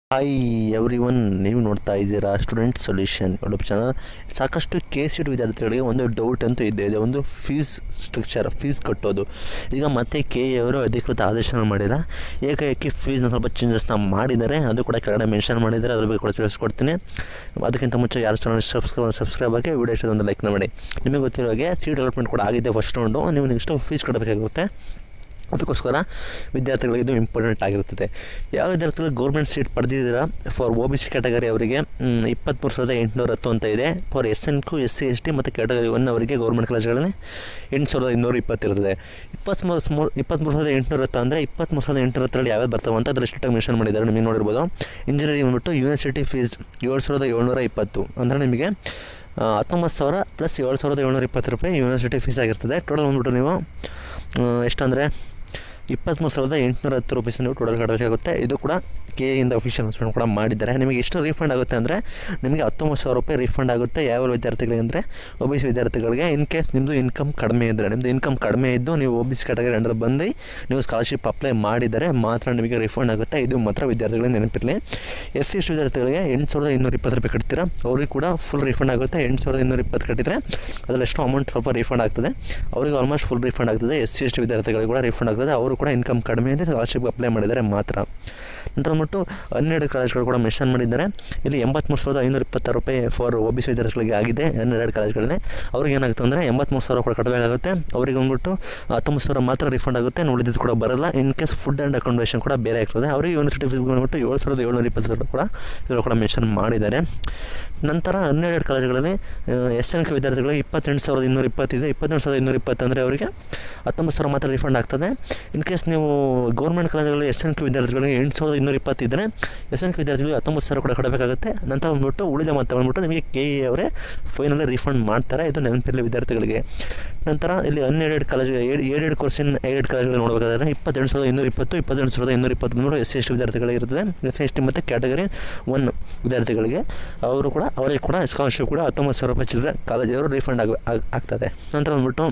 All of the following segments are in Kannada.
ಹಾಯ್ ಎವ್ರಿ ಒನ್ ನೀವು ನೋಡ್ತಾ ಇದ್ದೀರಾ ಸ್ಟೂಡೆಂಟ್ ಸೊಲ್ಯೂಷನ್ ಯೂಟ್ಯೂಬ್ ಚಾನಲ್ ಸಾಕಷ್ಟು ಕೆ ಸಿ ಟಿ ವಿದ್ಯಾರ್ಥಿಗಳಿಗೆ ಒಂದು ಡೌಟ್ ಅಂತೂ ಇದ್ದೇ ಇದೆ ಒಂದು ಫೀಸ್ ಸ್ಟ್ರಕ್ಚರ್ ಫೀಸ್ ಕಟ್ಟೋದು ಈಗ ಮತ್ತೆ ಕೆ ಎ ಅವರು ಅಧಿಕೃತ ಆದೇಶ ಮಾಡಿಲ್ಲ ಏಕಾಏಕಿ ಫೀಸ್ನ ಸ್ವಲ್ಪ ಚೇಂಜಸ್ನ ಮಾಡಿದ್ದಾರೆ ಅದು ಕೂಡ ಕೆಳಗಡೆ ಮೆನ್ಷನ್ ಮಾಡಿದ್ದಾರೆ ಅದ್ರ ಬಗ್ಗೆ ಕೂಡ ತಿಳಿಸ್ಕೊಡ್ತೀನಿ ಅದಕ್ಕಿಂತ ಮುಂಚೆ ಯಾರು ಚಾನಲ್ ಸಬ್ಸ್ಕ್ರೈಬ್ ಸಬ್ಸ್ಕ್ರೈಬ್ ಆಗಿ ವಿಡಿಯೋ ಇಷ್ಟ ಒಂದು ಲೈಕ್ನ ಮಾಡಿ ನಿಮಗೆ ಗೊತ್ತಿರೋ ಹಾಗೆ ಸೀಟ್ ಡೆವಲಪ್ಮೆಂಟ್ ಕೂಡ ಆಗಿದೆ ಫಸ್ಟ್ ರೌಂಡು ನೀವು ನೆಕ್ಸ್ಟ್ ಫೀಸ್ ಕಟ್ಟಬೇಕಾಗುತ್ತೆ ಅದಕ್ಕೋಸ್ಕರ ವಿದ್ಯಾರ್ಥಿಗಳಿಗೆ ಇದು ಇಂಪಾರ್ಟೆಂಟ್ ಆಗಿರುತ್ತದೆ ಯಾವ ವಿದ್ಯಾರ್ಥಿಗಳು ಗೌರ್ಮೆಂಟ್ ಸೀಟ್ ಪಡೆದಿದ್ದೀರಾ for O B C category ಅವರಿಗೆ ಇಪ್ಪತ್ತ್ಮೂರು ಸಾವಿರದ ಎಂಟುನೂರ ಹತ್ತು ಅಂತ ಇದೆ for S N Q S C S T ಮತ್ತು ಕ್ಯಾಟಗರಿ ಒನ್ ಅವರಿಗೆ ಗೌರ್ಮೆಂಟ್ ಕಾಲೇಜ್ಗಳಲ್ಲಿ ಎಂಟು ಸಾವಿರದ ಇನ್ನೂರ ಇಪ್ಪತ್ತಿರ್ತದೆ ಇಪ್ಪತ್ತ್ಮೂರು ಮೂರು ಇಪ್ಪತ್ತ್ಮೂರು ಸಾವಿರದ ಎಂಟುನೂರ ಹತ್ತು ಅಂದರೆ ಇಪ್ಪತ್ತ್ಮೂರು ಸಾವಿರದ ಎಂಟುನೂರ ಹತ್ತರಲ್ಲಿ ಯಾವ್ಯಾವ ಬರ್ತಾವೆ ಅಂತ ಅದ್ರ ಸ್ಟ್ರಿಕ್ಟಾಗಿ ಮೆನ್ಷನ್ ಮಾಡಿದ್ದಾರೆ ನಿಮಗೆ ನೋಡಿರ್ಬೋದು ಇಂಜಿನಿಯರಿಂಗ್ ಬಂದ್ಬಿಟ್ಟು ಯೂನಿವರ್ಸಿಟಿ ಫೀಸ್ ಏಳು ಸಾವಿರದ ಏಳ್ನೂರ ಇಪ್ಪತ್ತು ಅಂದರೆ ನಿಮಗೆ ಆ, ಹತ್ತೊಂಬತ್ತು ಸಾವಿರ ಪ್ಲಸ್ ಏಳು ಸಾವಿರದ ಏಳ್ನೂರ ಇಪ್ಪತ್ತು ರೂಪಾಯಿ ಯೂನಿವರ್ಸಿಟಿ ಫೀಸ್ ಆಗಿರ್ತದೆ ಟೋಟಲ್ ಬಂದ್ಬಿಟ್ಟು ನೀವು ಆ, ಎಷ್ಟಂದರೆ ಇಪ್ಪತ್ತ್ಮೂರು ಸಾವಿರದ ಎಂಟುನೂರ ಹತ್ತು ರುಪೀಸ್ ನೀವು ಟೋಟಲ್ ಕಟ್ಟಬೇಕಾಗುತ್ತೆ ಇದು ಕೂಡ ಕೆ ಇಂದ ಅಫಿಷಿಯಲ್ ಅನೌನ್ಸ್ಮೆಂಟ್ ಕೂಡ ಮಾಡಿದ್ದಾರೆ ನಿಮಗೆ ಎಷ್ಟು ರೀಫಂಡ್ ಆಗುತ್ತೆ ಅಂದರೆ ನಿಮಗೆ ಹತ್ತೊಂಬತ್ತು ಸಾವಿರ ರೂಪಾಯಿ ರೀಫಂಡ್ ಆಗುತ್ತೆ ಯಾವ ವಿದ್ಯಾರ್ಥಿಗಳಿಗೆ ಅಂದರೆ ಒ ಬಿ ಸಿ ವಿದ್ಯಾರ್ಥಿಗಳಿಗೆ ಇನ್ ಕೇಸ್ ನಿಮ್ಮದು ಇನ್ಕಮ್ ಕಡಿಮೆ ಇದ್ದರೆ ನಿಮ್ಮದು ಇನ್ಕಮ್ ಕಡಿಮೆ ಇದ್ದು ನೀವು O B C category under ಬಂದು ನೀವು ಸ್ಕಾಲರ್ಶಿಪ್ ಅಪ್ಲೈ ಮಾಡಿದರೆ ಮಾತ್ರ ನಿಮಗೆ ರಿಫಂಡ್ ಆಗುತ್ತೆ ಇದು ಮಾತ್ರ ವಿದ್ಯಾರ್ಥಿಗಳಿಗೆ ನೆನಪಿರಲಿ ಎಸ್ ಸಿ ಎಸ್ ವಿದ್ಯಾರ್ಥಿಗಳಿಗೆ ಎಂಟು ಸಾವಿರದ ಇನ್ನೂರ ಇಪ್ಪತ್ತು ರೂಪಾಯಿ ಕಟ್ತೀರಾ ಅವ್ರಿಗೆ ಕೂಡ ಫುಲ್ ರಿಫಂಡ್ ಆಗುತ್ತೆ ಎಂಟು ಸಾವಿರದ ಇನ್ನೂರ ಇಪ್ಪತ್ತು ಕಟ್ಟಿದರೆ ಅದರಲ್ಲಿ ಎಷ್ಟು ಅಮೌಂಟ್ ಸ್ವಲ್ಪ ರಿಫಂಡ್ ಆಗ್ತದೆ ಅವರಿಗೆ ಆಲ್ಮೋಸ್ಟ್ ಫುಲ್ ರಿಫಂಡ್ ಆಗ್ತದೆ ಎಸ್ ಸಿ ಎಸ್ ಟಿ ವಿದ್ಯಾರ್ಥಿಗಳಿಗೆ ಕೂಡ ರಿಫಂಡ್ ಆಗ್ತದೆ ಅವರು ಕೂಡ ಇನ್ಕಮ್ ಕಡಿಮೆ ಇದೆ ಸ್ಕಾಲರ್ಶಿಪ್ ಅಪ್ಲೈ ಮಾಡಿದರೆ ಮಾತ್ರ ನಂತರ ಬಂದ್ಬಿಟ್ಟು ಹನ್ನೆರಡು ಕಾಲೇಜ್ಗಳು ಕೂಡ ಮೆನ್ಷನ್ ಮಾಡಿದ್ದಾರೆ ಇಲ್ಲಿ ಎಂಬತ್ತ್ಮೂರು ಸಾವಿರದ ಐನೂರ ಇಪ್ಪತ್ತಾರು ರೂಪಾಯಿ ಫಾರ್ ಒ ಬಿ ಸಿ ವಿದ್ಯಾರ್ಥಿಗಳಿಗೆ ಆಗಿದೆ ಹನ್ನೆರಡು ಕಾಲೇಜ್ಗಳಲ್ಲಿ ಅವ್ರಿಗೆ ಏನಾಗುತ್ತೆ ಅಂದರೆ ಎಂಬತ್ತ್ಮೂರು ಸಾವಿರ ಕೂಡ ಕಟ್ಟಬೇಕಾಗುತ್ತೆ ಅವರಿಗೆ ಬಂದ್ಬಿಟ್ಟು ಹತ್ತೊಂಬತ್ತು ಸಾವಿರ ಮಾತ್ರ ರಿಫಂಡ್ ಆಗುತ್ತೆ ಉಳಿದಿದ್ದು ಕೂಡ ಬರಲ್ಲ in case food and accommodation ಕೂಡ ಬೇರೆ ಆಗ್ತದೆ ಅವರಿಗೆ ಯೂನಿವರ್ಸಿಟಿ ಫೀಸ್ ಬಂದ್ಬಿಟ್ಟು ಏಳು ಸಾವಿರದ ಏಳ್ನೂರ ಇಪ್ಪತ್ತು ಸಾವಿರ ಕೂಡ ಇದರಲ್ಲಿ ಕೂಡ ಮೆನ್ಷನ್ ಮಾಡಿದ್ದಾರೆ ನಂತರ ಹನ್ನೆರಡು ಕಾಲೇಜುಗಳಲ್ಲಿ ಎಸ್ ಎನ್ ಕೆ ವಿದ್ಯಾರ್ಥಿಗಳಿಗೆ ಇಪ್ಪತ್ತೆಂಟು ಸಾವಿರದ ಇನ್ನೂರ ಇಪ್ಪತ್ತಿದೆ ಇಪ್ಪತ್ತೆಂಟು ಸಾವಿರದ ಇನ್ನೂರ ಇಪ್ಪತ್ತು ಅಂದರೆ ಅವರಿಗೆ ಹತ್ತೊಂಬತ್ತು ಸಾವಿರ ಮಾತ್ರ ರಿಫಂಡ್ ಆಗ್ತದೆ ಇನ್ ಕೇಸ್ ನೀವು ಗೌರ್ಮೆಂಟ್ ಕಾಲೇಜುಗಳಲ್ಲಿ ಎಸ್ ಎನ್ ಕೆ ವಿದ್ಯಾರ್ಥಿಗಳಿಗೆ ಎಂಟು ಸಾವಿರದ ಇನ್ನೂರ ಇಪ್ಪತ್ತಿದ್ದರೆ ಎಸ್ ಎನ್ ಕೆ ವಿದ್ಯಾರ್ಥಿಗಳಿಗೆ ಹತ್ತೊಂಬತ್ತು ಸಾವಿರ ಕೂಡ ಕೊಡಬೇಕಾಗುತ್ತೆ ನಂತರ ಬಂದ್ಬಿಟ್ಟು ಉಳಿದ ಮೊತ್ತ ಬಂದ್ಬಿಟ್ಟು ನಿಮಗೆ ಕೆ ಇ ಅವರೇ ಫೈನಲಿ ರಿಫಂಡ್ ಮಾಡ್ತಾರೆ ಇದು ನೆನಪಿರಲಿ ವಿದ್ಯಾರ್ಥಿಗಳಿಗೆ ನಂತರ ಇಲ್ಲಿ ಹನ್ನೆರಡು ಕಾಲೇಜ್ ಏಳೆರಡು ಕೋರ್ಸಿನ ಏಳೆರಡು ಕಾಲೇಜುಗಳು ನೋಡಬೇಕಾದ್ರೆ ಇಪ್ಪತ್ತೆಂಟು ಸಾವಿರದ ಇನ್ನೂರ ಇಪ್ಪತ್ತು ಇಪ್ಪತ್ತೆಂಟು ಸಾವಿರದ ಇನ್ನೂರ ಇಪ್ಪತ್ತ್ಮೂರು ಎಸ್ ಸಿ ಎಸ್ ಟಿ ವಿದ್ಯಾರ್ಥಿಗಳಿಗೆ ಇರ್ತದೆ ಎಸ್ ಸಿ ಎಸ್ ಟಿ ಮತ್ತು ಕ್ಯಾಟಗರಿ ಒನ್ ವಿದ್ಯಾರ್ಥಿಗಳಿಗೆ ಅವರು ಕೂಡ ಅವರಿಗೆ ಕೂಡ ಸ್ಕಾಲರ್ಶಿಪ್ ಕೂಡ ಹತ್ತೊಂಬತ್ತು ಸಾವಿರ ರೂಪಾಯಿ ಚಿಲ್ಲರೆ ಕಾಲೇಜವರು ರೀಫಂಡ್ ಆಗ ಆಗ್- ಆಗ್ತದೆ ನಂತರ ಬಂದ್ಬಿಟ್ಟು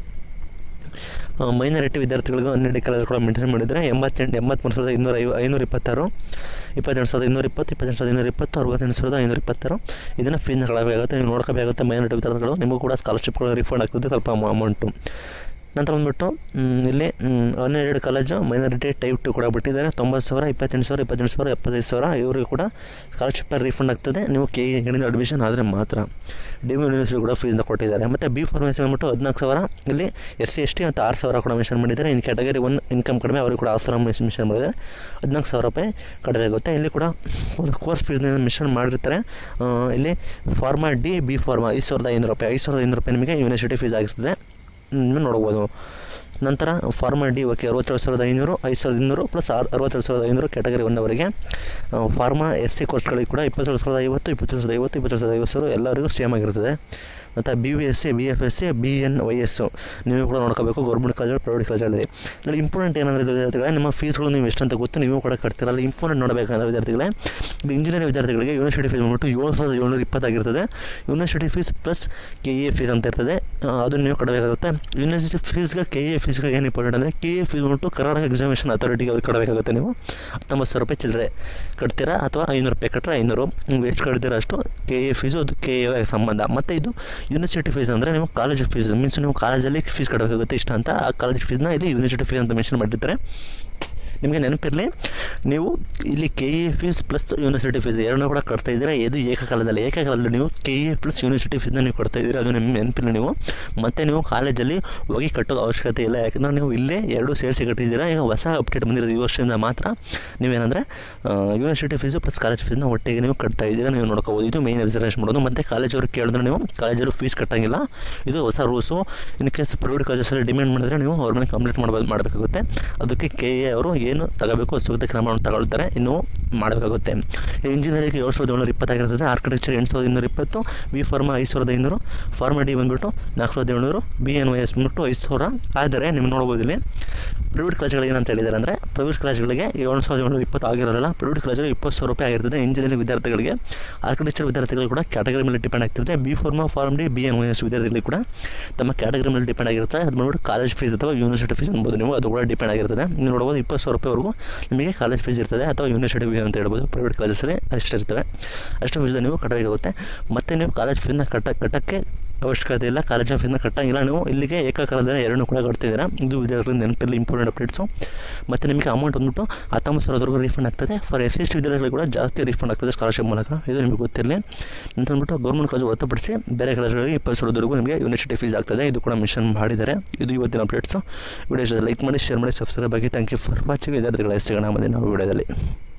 ಮೈನಾರಿಟಿ ವಿದ್ಯಾರ್ಥಿಗಳಿಗೂ ಹನ್ನೆರಡು ಕಾಲೇಜ್ ಕೂಡ ಮೆಂಟೇನ್ ಮಾಡಿದರೆ ಎಂಬತ್ತೆಂಟು ಎಂಬತ್ತ್ಮೂರು ಸಾವಿರದ ಇನ್ನೂರ ಐವ ಐನೂರ ಇಪ್ಪತ್ತಾರು ಇಪ್ಪತ್ತೆಂಟು ಸಾವಿರದ ಇನ್ನೂರ ಇಪ್ಪತ್ತು ಇಪ್ಪತ್ತೆಂಟು ಸಾವಿರದ ಇನ್ನೂರ ಇಪ್ಪತ್ತು ಅರವತ್ತೆಂಟು ಸಾವಿರದ ಐನೂರ ಇಪ್ಪತ್ತಾರು ಇದನ್ನು ಫೀಸ್ನ ಕಳಬೇಕಾಗುತ್ತೆ ನೀವು ನೋಡ್ಕೋಬೇಕಾಗುತ್ತೆ ಮೈನಾರಿಟಿ ವಿದ್ಯಾರ್ಥಿಗಳು ನಿಮಗೂ ಕೂಡ ಸ್ಕಾಲರ್ಶಿಪ್ಗಳು ರಿಫಂಡ್ ಆಗ್ತದೆ ಸ್ವಲ್ಪ ಅಮೌಂಟು ನಂತರ ಬಂದ್ಬಿಟ್ಟು ಮ್, ಇಲ್ಲಿ ಮ್, ಹನ್ನೆರಡು ಕಾಲೇಜು ಮೈನಾರಿಟಿ ಟೈಪ್ ಟು ಕೂಡ ಬಿಟ್ಟಿದ್ದಾರೆ ತೊಂಬತ್ತು ಸಾವಿರ ಇಪ್ಪತ್ತೆಂಟು ಸಾವಿರ ಇಪ್ಪತ್ತೆಂಟು ಸಾವಿರ ಎಪ್ಪತ್ತೈದು ಸಾವಿರ ಇವರಿಗೆ ಕೂಡ ಸ್ಕಾಲರ್ಶಿಪ್ ರೀಫಂಡ್ ಆಗ್ತದೆ ನೀವು ಕೆ ಗಣಿತ ಅಡ್ಮಿಷನ್ ಆದರೆ ಮಾತ್ರ ಡಿ ವಿ ಯೂನಿವರ್ಸಿಟಿ ಕೂಡ ಫೀಸ್ನ ಕೊಟ್ಟಿದ್ದಾರೆ ಮತ್ತು ಬಿ ಫಾರ್ಮೇಸಿ ಬಂದ್ಬಿಟ್ಟು ಹದಿನಾಲ್ಕು ಸಾವಿರ ಇಲ್ಲಿ ಎಸ್ ಸಿ ಎಸ್ ಟಿ ಮತ್ತು ಆರು ಸಾವಿರ ಕೂಡ ಮೆನ್ಷನ್ ಮಾಡಿದ್ದಾರೆ ಇನ್ ಕ್ಯಾಟಗರಿ ಒಂದು ಇನ್ಕಮ್ ಕಡಿಮೆ ಅವ್ರಿಗೆ ಕೂಡ ಆರು ಸಾವಿರ ಮೆನ್ಷನ್ ಮಾಡಿದ್ದಾರೆ ಹದಿನಾಲ್ಕು ಸಾವಿರ ರೂಪಾಯಿ ಕಡಿಮೆಯಾಗುತ್ತೆ ಇಲ್ಲಿ ಕೂಡ ಒಂದು ಕೋರ್ಸ್ ಫೀಸ್ನ ಮೆನ್ಷನ್ ಮಾಡಿರ್ತಾರೆ ಆ, ಇಲ್ಲಿ ಫಾರ್ಮಾ ಡಿ ಬಿ ಫಾರ್ಮಾ ಐದು ಸಾವಿರದ ಐನೂರು ರೂಪಾಯಿ ಐದು ಸಾವಿರದ ಐನೂರು ರೂಪಾಯಿ ನಿಮಗೆ ಯೂನಿವರ್ಸಿಟಿ ಫೀಸ್ ಆಗಿರ್ತದೆ ನೀವು ನೋಡ್ಬೋದು ನಂತರ ಫಾರ್ಮಾ ಡಿ ಓಕೆ ಅರವತ್ತೇಳು ಸಾವಿರದ ಐನೂರು ಐದು ಸಾವಿರದ ಇನ್ನೂರು ಪ್ಲಸ್ ಆರು ಅರವತ್ತೇಳು ಸಾವಿರದ ಐನೂರು ಕ್ಯಾಟಗರಿ ಒನ್ನವರೆಗೆ ಫಾರ್ಮಾ ಎಸ್ ಸಿ ಕೋರ್ಸ್ಗಳಿಗೆ ಕೂಡ ಇಪ್ಪತ್ತೇಳು ಸಾವಿರದ ಐವತ್ತು ಇಪ್ಪತ್ತೇಳು ಸಾವಿರದ ಐವತ್ತು ಇಪ್ಪತ್ತೇಳು ಸಾವಿರದ ಐವತ್ತು ಸಾವಿರ ಎಲ್ಲರಿಗೂ ಸೇಮ್ ಆಗಿರ್ತದೆ ಮತ್ತು B V S C B F S C B N Y S ನೀವು ಕೂಡ ನೋಡ್ಕೋಬೇಕು ಗೌರ್ಮೆಂಟ್ ಕಾಲೇಜ್ ಪ್ರೈವೇಟ್ ಕಾಲೇಜಲ್ಲಿ ಇಲ್ಲಿ ಇಂಪಾರ್ಟೆಂಟ್ ಏನಂದರೆ ವಿದ್ಯಾರ್ಥಿಗಳೇ ನಿಮ್ಮ ಫೀಸ್ಗಳು ನೀವು ಎಷ್ಟಂತ ಗೊತ್ತು ನೀವು ಕೂಡ ಕಟ್ತೀರ ಅಲ್ಲಿ ಇಂಪಾರ್ಟೆಂಟ್ ನೋಡಬೇಕಂದ್ರೆ ವಿದ್ಯಾರ್ಥಿಗಳೇ ಇದು ಇಂಜಿನಿಯರಿಂಗ್ ವಿದ್ಯಾರ್ಥಿಗಳಿಗೆ ಯೂನಿವರ್ಸಿಟಿ ಫೀಸ್ ಬಂದ್ಬಿಟ್ಟು ಏಳು ಸಾವಿರದ ಏಳ್ನೂರ ಇಪ್ಪತ್ತಾಗಿರ್ತದೆ university fees plus K A fees ಅಂತ ಇರ್ತದೆ ಆ, ಅದನ್ನು ನೀವು ಕಟ್ಟಬೇಕಾಗುತ್ತೆ ಯೂನಿವರ್ಸಿಟಿ ಫೀಸ್ಗೆ ಕೆ ಎ ಫೀಸ್ಗೆ ಏನು ಇಂಪಾರ್ಟೆಂಟ್ ಅಂದರೆ ಕೆ ಎ ಫೀಸ್ ಬಂದ್ಬಿಟ್ಟು ಕರ್ನಾಟಕ ಎಕ್ಸಾಮಿನೇಷನ್ ಅಥಾರಿಟಿಗೆ ಅವ್ರಿಗೆ ಕಟ್ಟಬೇಕಾಗುತ್ತೆ ನೀವು ಹತ್ತೊಂಬತ್ತು ಸಾವಿರ ರೂಪಾಯಿ ಚಿಲ್ಲರೆ ಕಟ್ತೀರಾ ಅಥವಾ ಐನೂರು ರೂಪಾಯಿ ಕಟ್ಟರೆ ಐನೂರು ನೀವು ಎಷ್ಟು ಕಟ್ತೀರಾ ಅಷ್ಟು ಕೆ ಎ ಫೀಸು ಅದು ಕೆ ಎ ಸಂಬಂಧ ಮತ್ತು ಇದು ಯೂನಿವರ್ಸಿಟಿ ಫೀಸ್ ಅಂದರೆ ನೀವು ಕಾಲೇಜ್ ಫೀಸ್ ಮೀನ್ಸ್ ನೀವು ಕಾಲೇಜಲ್ಲಿ ಫೀಸ್ ಕಟ್ಟಬೇಕಾಗುತ್ತೆ ಇಷ್ಟ ಅಂತ ಆ ಕಾಲೇಜ್ ಫೀಸ್ನ ಇಲ್ಲಿ ಯೂನಿವರ್ಸಿಟಿ ಫೀಸ್ ಅಂತ ಮೆನ್ಷನ್ ಮಾಡಿರ್ತಾರೆ ನಿಮಗೆ ನೆನಪಿರಲಿ ನೀವು ಇಲ್ಲಿ K A fees plus university fees ಎರಡನ್ನೂ ಕೂಡ ಕಟ್ತಾ ಇದ್ದೀರಾ ಇದು ಏಕಕಾಲದಲ್ಲಿ ಏಕಕಾಲದಲ್ಲಿ ನೀವು ಕೆ ಎ ಪ್ಲಸ್ ಯೂನಿವರ್ಸಿಟಿ ಫೀಸ್ನ ನೀವು ಕಟ್ತಾ ಇದ್ದೀರಾ ಅದು ನಿಮ್ಮ ನೆನಪಿಲ್ಲ ನೀವು ಮತ್ತು ನೀವು ಕಾಲೇಜಲ್ಲಿ ಹೋಗಿ ಕಟ್ಟೋ ಅವಶ್ಯಕತೆ ಇಲ್ಲ ಯಾಕಂದರೆ ನೀವು ಇಲ್ಲೇ ಎರಡು ಸೇರಿಸಿ ಕಟ್ಟಿದ್ದೀರಾ ಈಗ ಹೊಸ ಅಪ್ಡೇಟ್ ಬಂದಿರೋದು ಈ ವರ್ಷದಿಂದ ಮಾತ್ರ ನೀವೇನಂದರೆ ಯೂನಿವರ್ಸಿಟಿ ಫೀಸು ಪ್ಲಸ್ ಕಾಲೇಜ್ ಫೀಸ್ನ ಒಟ್ಟಿಗೆ ನೀವು ಕಟ್ತಾ ಇದ್ದೀರಾ ನೀವು ನೋಡ್ಕೋಬೋದು ಇದು ಮೇನ್ ರಿಸರ್ವೇಷನ್ ಮಾಡೋದು ಮತ್ತು ಕಾಲೇಜವ್ರು ಕೇಳಿದ್ರೆ ನೀವು ಕಾಲೇಜಲ್ಲಿ ಫೀಸ್ ಕಟ್ಟಂಗಿಲ್ಲ ಇದು ಹೊಸ ರೂಲ್ಸು ಇನ್ ಕೇಸ್ ಪ್ರೈವೇಟ್ ಕಾಲೇಜಸಲ್ಲಿ ಡಿಮ್ಯಾಂಡ್ ಮಾಡಿದ್ರೆ ನೀವು ಅವ್ರ ಮೇಲೆ ಕಂಪ್ಲೇಂಟ್ ಮಾಡ್ಬೋದು ಮಾಡಬೇಕಾಗುತ್ತೆ ಅದಕ್ಕೆ ಕೆ ಎ ಅವರು ಏನು ತಗೋಬೇಕು ಸೂಕ್ತ ಕ್ರಮವನ್ನು ತಗೊಳ್ತಾರೆ ಇನ್ನು ಮಾಡಬೇಕಾಗುತ್ತೆ ಇಂಜಿನಿಯರಿಂಗ್ ಏಳು ಸಾವಿರದ ಏಳ್ನೂರ ಇಪ್ಪತ್ತಾಗಿರ್ತದೆ ಆರ್ಕಿಟೆಕ್ಚರ್ ಎಂಟು ಸಾವಿರದ ಇನ್ನೂರ ಇಪ್ಪತ್ತು ಬಿ ಫಾರ್ಮಾ ಐದು ಸಾವಿರದ ಐನೂರು ಫಾರ್ಮಾ ಡಿ ಬಂದುಬಿಟ್ಟು ನಾಲ್ಕು ಸಾವಿರದ ಏಳ್ನೂರು ಬಿ ಎನ್ ವೈ ಎಸ್ ಬಂದ್ಬಿಟ್ಟು ಐದು ಸಾವಿರ ಆದರೆ ನಿಮ್ಗೆ ನೋಡ್ಬೋದು ಇಲ್ಲಿ ಪ್ರೈವೇಟ್ ಕಾಲೇಜ್ಗಳಿಗೆ ಏನಂತ ಹೇಳಿದ್ದಾರೆ ಅಂದರೆ ಪ್ರೈವೇಟ್ ಕಾಲೇಜ್ಗಳಿಗೆ ಏಳು ಸಾವಿರದ ಏಳ್ನೂರ ಇಪ್ಪತ್ತು ಆಗಿರೋಲ್ಲ ಪ್ರೈವೇಟ್ ಕಾಲೇಜ್ಗಳಿಗೆ ಇಪ್ಪತ್ತು ಸಾವಿರ ರೂಪಾಯಿ ಆಗಿರ್ತದೆ ಇಂಜಿನಿಯರಿಂಗ್ ವಿದ್ಯಾರ್ಥಿಗಳಿಗೆ ಆರ್ಕಿಟೆಕ್ಚರ್ ವಿದ್ಯಾರ್ಥಿಗಳು ಕೂಡ ಕ್ಯಾಟಗರಿ ಮೇಲೆ ಡಿಪೆಂಡ್ ಆಗ್ತಿರುತ್ತೆ B pharma pharm D B N Y S ವಿದ್ಯಾರ್ಥಿಗಳಿಗೆ ಕೂಡ ತಮ್ಮ ಕ್ಯಾಟಗರಿ ಮೇಲೆ ಡಿಪೆಂಡ್ ಆಗಿರುತ್ತೆ ಅದು ಬಂದ್ಬಿಟ್ಟು ಕಾಲೇಜ್ ಫೀಸ್ ಅಥವಾ ಯೂನಿವರ್ಸಿಟಿ ಫೀಸ್ ಅನ್ಬೋದು ನೀವು ಅದು ಕೂಡ ಡಿಪೆಂಡ್ ಆಗಿರ್ತದೆ ನೀವು ನೋಡ್ಬೋದು ಇಪ್ಪತ್ತು ಸಾವಿರ ಸಾವಿರ ರೂಪಾಯಿವರೆಗೂ ನಿಮಗೆ ಕಾಲೇಜ್ ಫೀಸ್ ಇರ್ತದೆ ಅಥವಾ ಯೂನಿವರ್ಸಿಟಿ ಫೀಸ್ ಅಂತ ಹೇಳ್ಬೋದು ಪ್ರೈವೇಟ್ ಕಾಲೇಜಸಲ್ಲಿ ಅಷ್ಟು ಇರ್ತವೆ ಅಷ್ಟು ಫೀಸ್ ನೀವು ಕಟ್ಟಬೇಕಾಗುತ್ತೆ ಮತ್ತು ನೀವು ಕಾಲೇಜ್ ಫೀಸ್ನ ಕಟ್ಟ ಕಟ್ಟೋಕ್ಕೆ ಅವಶ್ಯಕತೆ ಇಲ್ಲ ಕಾಲೇಜಿನ ಫೀಸ್ನ ಕಟ್ಟಂಗಿಲ್ಲ ನೀವು ಇಲ್ಲಿಗೆ ಏಕಕಾಲದಲ್ಲಿ ಎರಡನ್ನೂ ಕೂಡ ಕಟ್ತಿದ್ದೀರಾ ಇದು ವಿದ್ಯಾರ್ಥಿಗಳ ನೆನಪಲ್ಲಿ ಇಂಪಾರ್ಟೆಂಟ್ ಅಪ್ಡೇಟ್ಸು ಮತ್ತು ನಿಮಗೆ ಅಮೌಂಟ್ ಬಂದ್ಬಿಟ್ಟು ಹತ್ತೊಂಬತ್ತು ಸಾವಿರದವರೆಗೂ ರೀಫಂಡ್ ಆಗ್ತದೆ ಫಾರ್ ಎಸ್ ಸಿ ವಿದ್ಯಾರ್ಥಿಗಳು ಕೂಡ ಜಾಸ್ತಿ ರೀಫಂಡ್ ಆಗ್ತದೆ ಸ್ಕಾಲರ್ಶಿಪ್ ಮೂಲಕ ಇದು ನಿಮಗೆ ಗೊತ್ತಿರಲಿ ಅಂತ ಅಂದ್ಬಿಟ್ಟು ಗೌರ್ಮೆಂಟ್ ಕಾಲೇಜ್ ಹೊರತುಪಡಿಸಿ ಬೇರೆ ಕಾಲೇಜ್ಗಳಿಗೆ ಇಪ್ಪತ್ತು ಸಾವಿರದವರೆಗೂ ನಿಮಗೆ ಯೂನಿವರ್ಸಿಟಿ ಫೀಸ್ ಆಗ್ತದೆ ಇದು ಕೂಡ ಮೆನ್ಷನ್ ಮಾಡಿದ್ದಾರೆ ಇದು ಇವತ್ತಿನ ಅಪ್ಡೇಟ್ಸು ವಿಡಿಯೋ ಲೈಕ್ ಮಾಡಿ ಶೇರ್ ಮಾಡಿ ಸಬ್ಸ್ಕ್ರೈಬ್ ಆಗಿ ಥ್ಯಾಂಕ್ ಯು ಫಾರ್ ವಾಚಿಂಗ್ ವಿದ್ಯಾರ್ಥಿಗಳ ಸಿಗೋಣ ಮುಂದೆ ನಾವು ವಿಡಿಯೋದಲ್ಲಿ